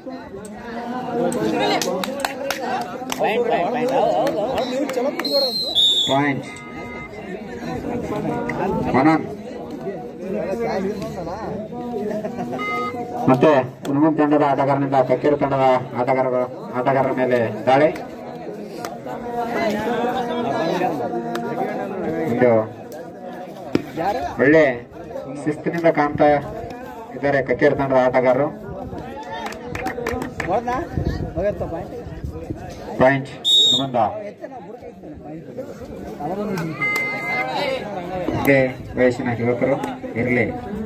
point ಮನನ್ ಮತ್ತೆ ಹುಣಗುನ್ ತಂಡದ ಆಟಗಾರನಿಂದ ಕಕ್ಕೇರಿ ತಂಡದ ಆಟಗಾರರು ಆಟಗಾರರ ಮೇಲೆ ದಾಳಿ ಒಂದು ಒಳ್ಳೆ ಶಿಸ್ತಿನಿಂದ ಕಾಣ್ತಾ ಇದ್ದಾರೆ ಕಕ್ಕೇರಿ ತಂಡದ ಆಟಗಾರರು ಪಾಯಿಂಟ್ ಹನುಮಂತ ಇದೇ ವಯಸ್ಸಿನ ಯುವಕರು ಇರಲಿ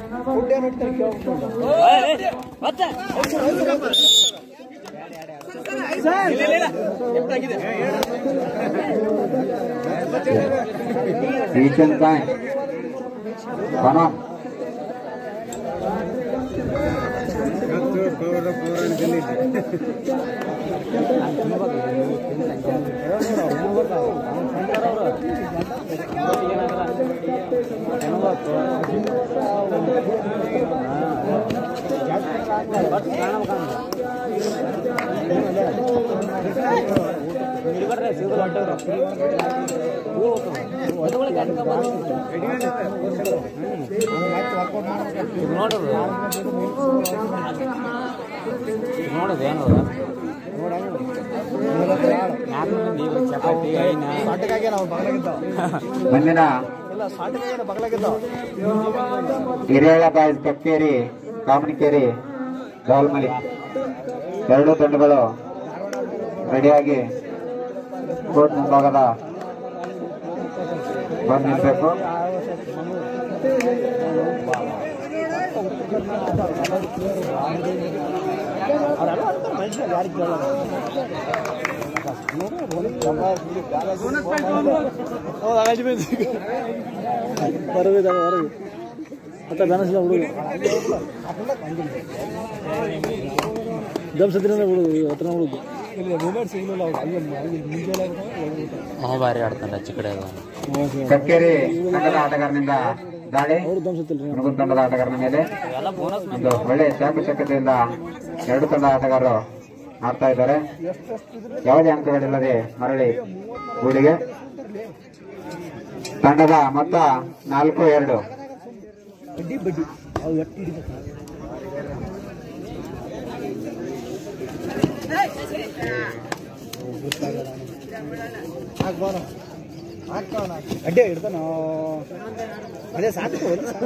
ಈಚನ್ ಪಾಯಿಂಟ್ ಬನಂ ನೋಡೋದು ಏನದ ನಾಲ್ಕು ಮಂದಿ ಚಪಾತಿ ಐನ ಮುಂದಿನ ಹಿರಿಯಳ ಬಾಯ್ಸ್ ಕಕ್ಕೇರಿ ಕಾಮನಿಕೇರಿ ಗೌಲ್ಮಲಿ ಎರಡು ತಂಡಗಳು ರೆಡಿಯಾಗಿ ಕೋರ್ಟ್ ಮುಂಭಾಗದ ಬಂದು ನಿಲ್ಬೇಕು ಹೊರಗೆ ಹೊರಗೆ ಮತ್ತೆ ಬೆನಸಿಲ್ಲ ಹುಡುಗ ದಮ್ಸದ್ರಿಂದ ಹುಡುಗ ಹತ್ರ ಹುಡುಗ ಅವ ಭಾರಿ ಆಡ್ತಾನೆ ಆಚೆ ಕಡೆ ಕಕ್ಕೇರಿ ತಂಡದ ಆಟಗಾರನಿಂದ ದಾಳಿ ಅವ್ರು ದಮ್ಸತ್ತಿಲ್ರಿ ಹುಡುಗನ್ ತಂಡದ ಆಟಗಾರನ ಮೇಲೆ ಒಂದು ಒಳ್ಳೆ ಚಾಕುಚಕ್ಯತೆಯಿಂದ ಎರಡು ತಂಡ ಆಟಗಾರರು ಆಡ್ತಾ ಇದ್ದಾರೆ ಯಾವುದೇ ಅಂಕಗಳಿಲ್ಲದೆ ಮರಳಿ ಗೂಡಿಗೆ ತಂಡದ ಮೊತ್ತ ನಾಲ್ಕು ಎರಡು ಅಡ್ಡೆ ಹಿಡ್ತಾನ ಅದೇ ಸಾಕು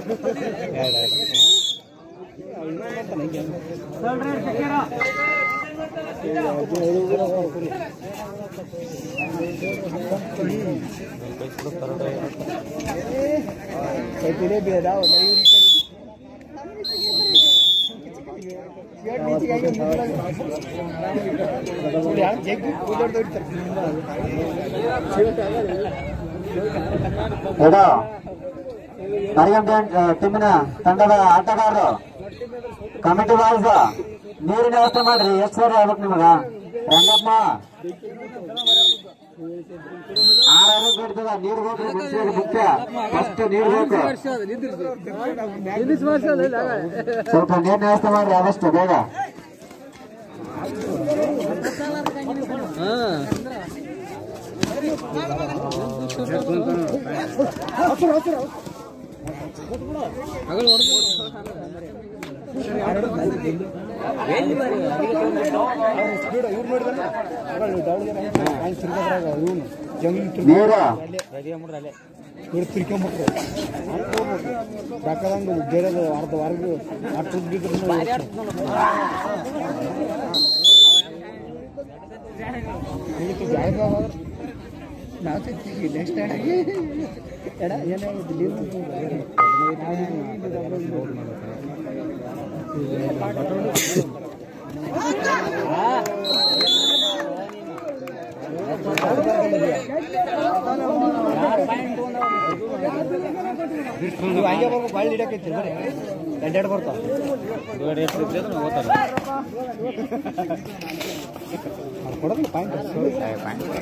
ಇದು ಮರಿಯಂ ಟೀಮಿನ ತಂಡದ ಆಟಗಾರರು ಕಮಿಟಿ ವಾಯ್ಸ್ ನೀರಿನ ವ್ಯವಸ್ಥೆ ಮಾಡ್ರಿ ಎಷ್ಟು ಸರಿ ಆಗ್ಬೇಕು ನಿಮಗ ರಂಗಪ್ಪ ಆರಾರು ಬಿಡ್ತದ ನೀರು ಬೇಕು ಮನುಷ್ಯರಿಗೆ ಮುಖ್ಯ ಫಸ್ಟ್ ನೀರು ಬೇಕು ಸ್ವಲ್ಪ ನೀರಿನ ವ್ಯವಸ್ಥೆ ಮಾಡ್ರಿ ಆದಷ್ಟು ಬೇಗ ನೀರು ಇವ್ರು ತಿರ್ಕೊಂಬಿಟ್ರು ಸಾಕದಂಗ ಬೇರೆ ಅರ್ಧ ವಾರಗೂ ಅಷ್ಟು ಬಿದ್ರು ನಾವು ತಿಂತೀವಿ ನೆಕ್ಸ್ಟ್ ಎಡ ಏನಾಗುತ್ತೆ ನೀವು ಹಂಗೆ ಬರ್ಬೇಕು ಬಾಳ್ ಹಿಡಿಯಕೈತಿ ಬರೀ ಎರಡೆರಡು ಬರ್ತಾವ ಕೊಡೋದಿಲ್ಲ ಪಾಯಿಂಟ್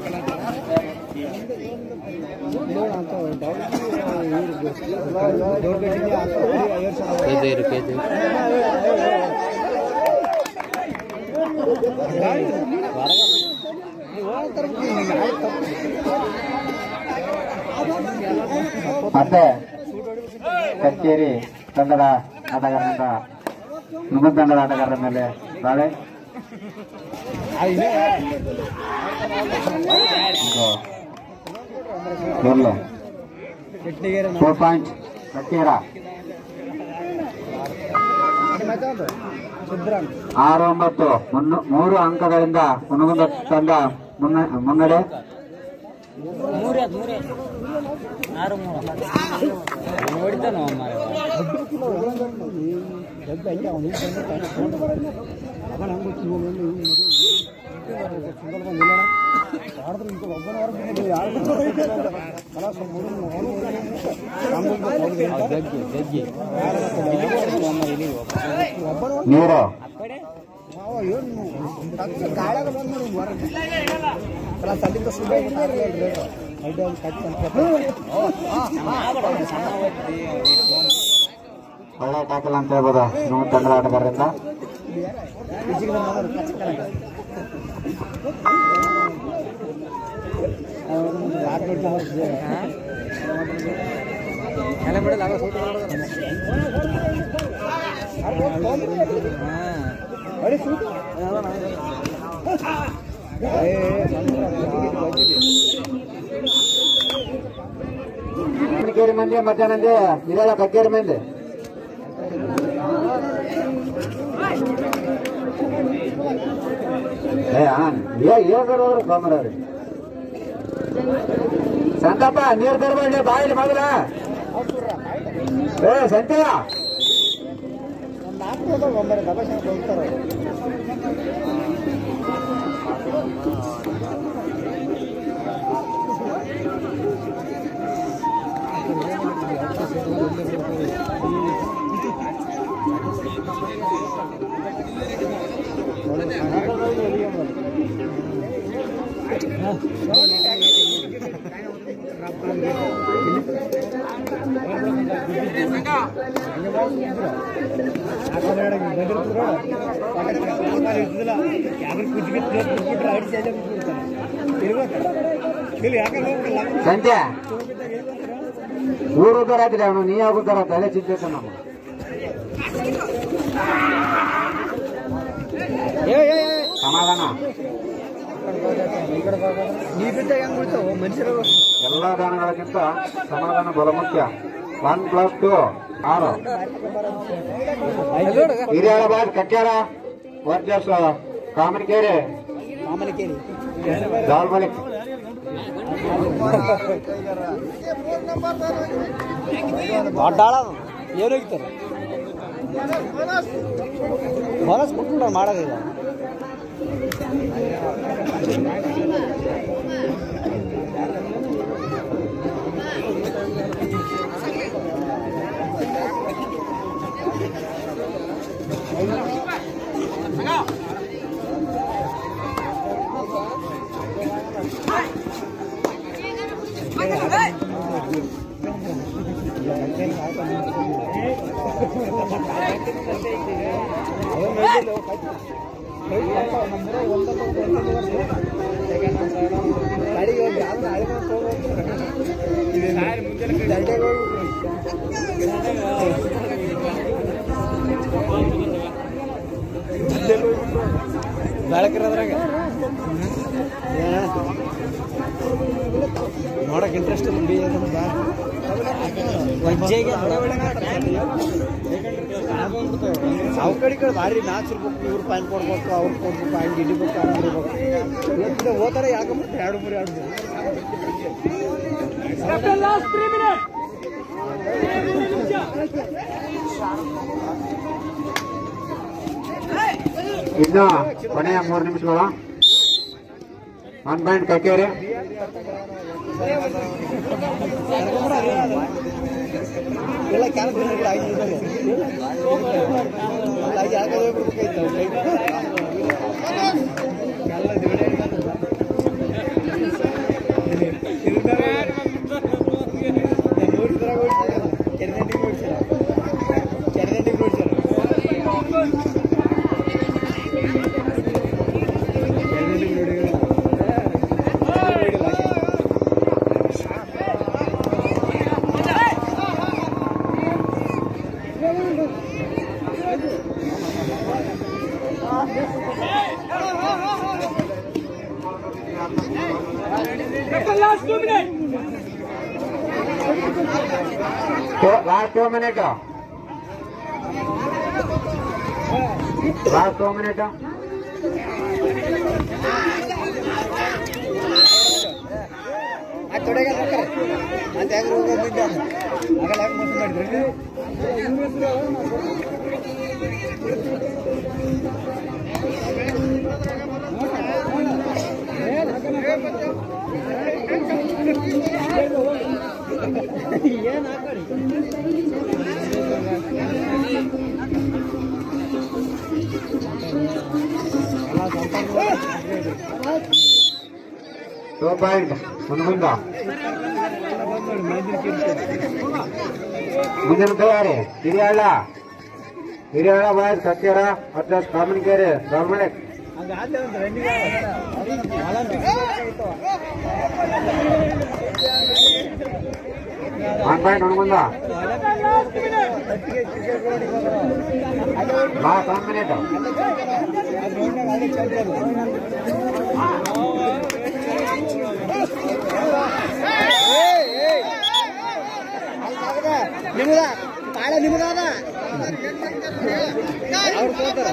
ಮತ್ತೆ ಕಚೇರಿ ತಂಡದ ಆಟಗಾರನಿಂದ ನುಗ್ಗು ತಂಡದ ಆಟಗಾರರ ಮೇಲೆ ದಾಳಿ ಒಂದು ಚಟ್ನಿಗೆರೆ ಫೋರ್ ಪಾಯಿಂಟ್ ಕಚೇರ ಸಿದ್ರಾಮ್ ಆರು ಒಂಬತ್ತು ಮುನ್ನು- ಮೂರು ಅಂಕಗಳಿಂದ ಮುನಗುಂದ ತಂಡ ಮುನ್ನ- ಮುನ್ನಡೆ ಮೂರೇ ಅದು ಮೂರೇ ಆರು ಮೂರು ನೋಡಿದ್ದಾನು ಮಾರ ದೊಡ್ಡ ಹಂಗೆ ಅವನು ಅವನ ಹಂಗೆ ಸಿಂಗಲ್ ಬಂದು ಇಲ್ಲ ಆಡಿದ್ರೆ ಇಂಥ ಒಬ್ಬನ ಹೊರಗೆ ಯಾರು ಕಲಾಸ ಮೂರು ಒಬ್ಬನ ನೀರು ಮಾವ ಏನು ಗಾಳಾಗ ಬಂದು ನೋಡಿ ಹೊರಗೆ ಕಲಾಸ ಅಲ್ಲಿಂದ ಸುಳ್ಳು ರೇಟ್ ಐದು ಒಂದು ಕಟ್ಟಿ ಒಳ್ಳೆ ಟ್ಯಾಕಲ್ ಅಂತ ಹೇಳ್ಬೋದು ನುಗ್ಗು ತಂಡದ ಆಟಗಾರರಿಂದ ಎಲ್ಲ ಬಿಡಲ್ಲ ಆಗ ಸೂಟ್ ಕಕ್ಕೇರಿ ಮಂದಿ ಮಧ್ಯಾಹ್ನಂದಿ ಇದೆಲ್ಲ ಕಕ್ಕೇರಿ ಮಂದಿ ಏ ಆನ್ ಏ ಏನಾದ್ರು ಹೋದ್ರು ಸೋಮರವ್ರಿ ಸಂತಪ್ಪ ನೀರು ತರಬೇಡಿ ಬಾಯಿಲಿ ಮೊದಲ ಏ ಸಂತ್ಯ ಸಂತ್ಯ ಊರು ಉದ್ದಾರ ಆಯ್ತಿಲ್ಲ ಅವನು ನೀ ಯಾವಾಗ ಉದ್ದಾರ ಆಯ್ತು ಅದೇ ಚಿಂತೆ ಐತೆ ನಮ್ಮ ಸಮಾಧಾನ ನೀ ಬಿದ್ದ ಹೆಂಗ್ ಬಿಡ್ತಾವ ಮನುಷ್ಯರು ಎಲ್ಲ ದಾನಗಳಿಗಿಂತ ಸಮಾಧಾನ ಬಲ ಮುಖ್ಯ ಒನ್ ಪ್ಲಸ್ ಟು ಆರು ಹಿರಿಯಳಬಾದ್ ಕಟ್ಯಾರ ವರ್ಜಸ್ ಕಾಮನಕೇರಿ ಮಾಮಲಿಕೇರಿ ಜಾಲ್ ಮಲಿಕ್ ದೊಡ್ಡಾಳ ಏನಾಗಿತ್ತಾರೆ ಬೋನಸ್ ಕೊಟ್ಟು ಮಾಡೋದಿಲ್ಲ ಬೆಳಕಿರೋದ್ರಾಗ ನೋಡಕ್ ಇಂಟ್ರೆಸ್ಟ್ ಬಿ ವಜ್ಜೆಗೆ ಅವ್ ಕಡೆ ಈ ಕಡೆ ಭಾರಿ ಮ್ಯಾಚ್ ಇರ್ಬೇಕು ಇವ್ರು ಪಾಯಿಂಟ್ ಕೊಡ್ಬೇಕು ಅವ್ರು ಕೊಡ್ಬೇಕು ಹಂಗೆ ಹಿಡಿಬೇಕು ಹಂಗೆ ಇರ್ಬೇಕು ಇವತ್ತಿನ ಹೋದಾರೆ ಯಾಕಂದ್ರೆ ಎರಡು ಮೂರು ಎರಡು ಮೂರು ಇನ್ನು ಕೊನೆಯ ಮೂರು ನಿಮಿಷಗಳು ಒನ್ ಪಾಯಿಂಟ್ ಕಕ್ಕೇರಿ ಎಲ್ಲ ಕ್ಯಾನ್ಸಲ್ ಆಗಿದ್ದಾರೆ ಹಾಗೆ ಆಗದೆ ಬಿಡ್ಬೇಕಾಯ್ತು ಕೆರೆದಂಡಿಗೆ ಓಡಿಸ್ಯಾರ ಕೆರೆದಂಡಿಗೆ ಓಡಿಸ್ಯಾರ last two minute last two minute ಅದು ತೊಡೆಗೆ ಹಾಕ್ತಾರೆ ಅದು ಹೆಂಗೆ ರೋಗ ಬಿದ್ದ ಆಗಲ್ಲ ಯಾಕೆ ಮೋಸ ಮಾಡಿದ್ರಿ ಏನು ಹಾಕಡಿ ಟೂ ಪಾಯಿಂಟ್ ಮುಂದ ಮುಂದಿನ ತಯಾರಿ ಹಿರಿಯಳ್ಳ ಹಿರಿಯಳ್ಳ ಬಾಯ್ ಸತ್ಯರ ಮತ್ತು ಕಾಮನ್ಕೇರಿ ಗೌರ್ಮೆಂಟ್ ಹಂಗ ಆದ್ರೆ ಒಂದು ರನ್ನಿಂಗ್ ಒನ್ ಪಾಯಿಂಟ್ ಒಣಗುಂದ ಲಾಸ್ಟ್ ಒನ್ ಮಿನಿಟ್ ನಿಮ್ಮದ ಕಾಳ ನಿಮ್ಮದಾದ ಅವ್ರು ತಗೋತಾರ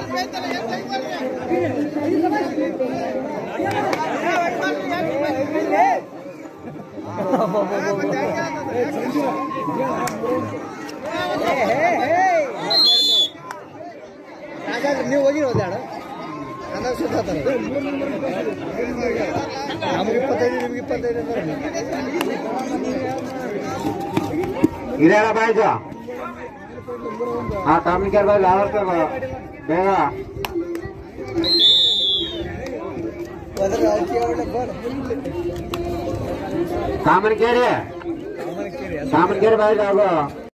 ಹಾಗಾದ್ರೆ ನೀವು ಹೋಗಿರೋದು ಯಾರು ಅಂದಾಗ ಸುತ್ತಾತಾರೆ ನಮ್ಗೆ ಇಪ್ಪತ್ತೈದು ನಿಮ್ಗೆ ಇಪ್ಪತ್ತೈದು ಅಂದ್ರೆ ಹಿರಿಯಳ್ಳ ಬಾಯ್ದು ಆ ಕಾಮನ್ಕೇರಿ ಬಾಯ್ ಯಾವತ್ತ ಬೇಗ ಅದ್ರ ಅಕ್ಕಿ ಒಳ್ಳೆ ಬೋರ್ ಕಾಮನ್ಕೇರಿ ಅವನಿಗೆ ಕೇಳಿ ಕಾಮನ್ಕೇರಿ ಬಾಯ್ದು ಆಗು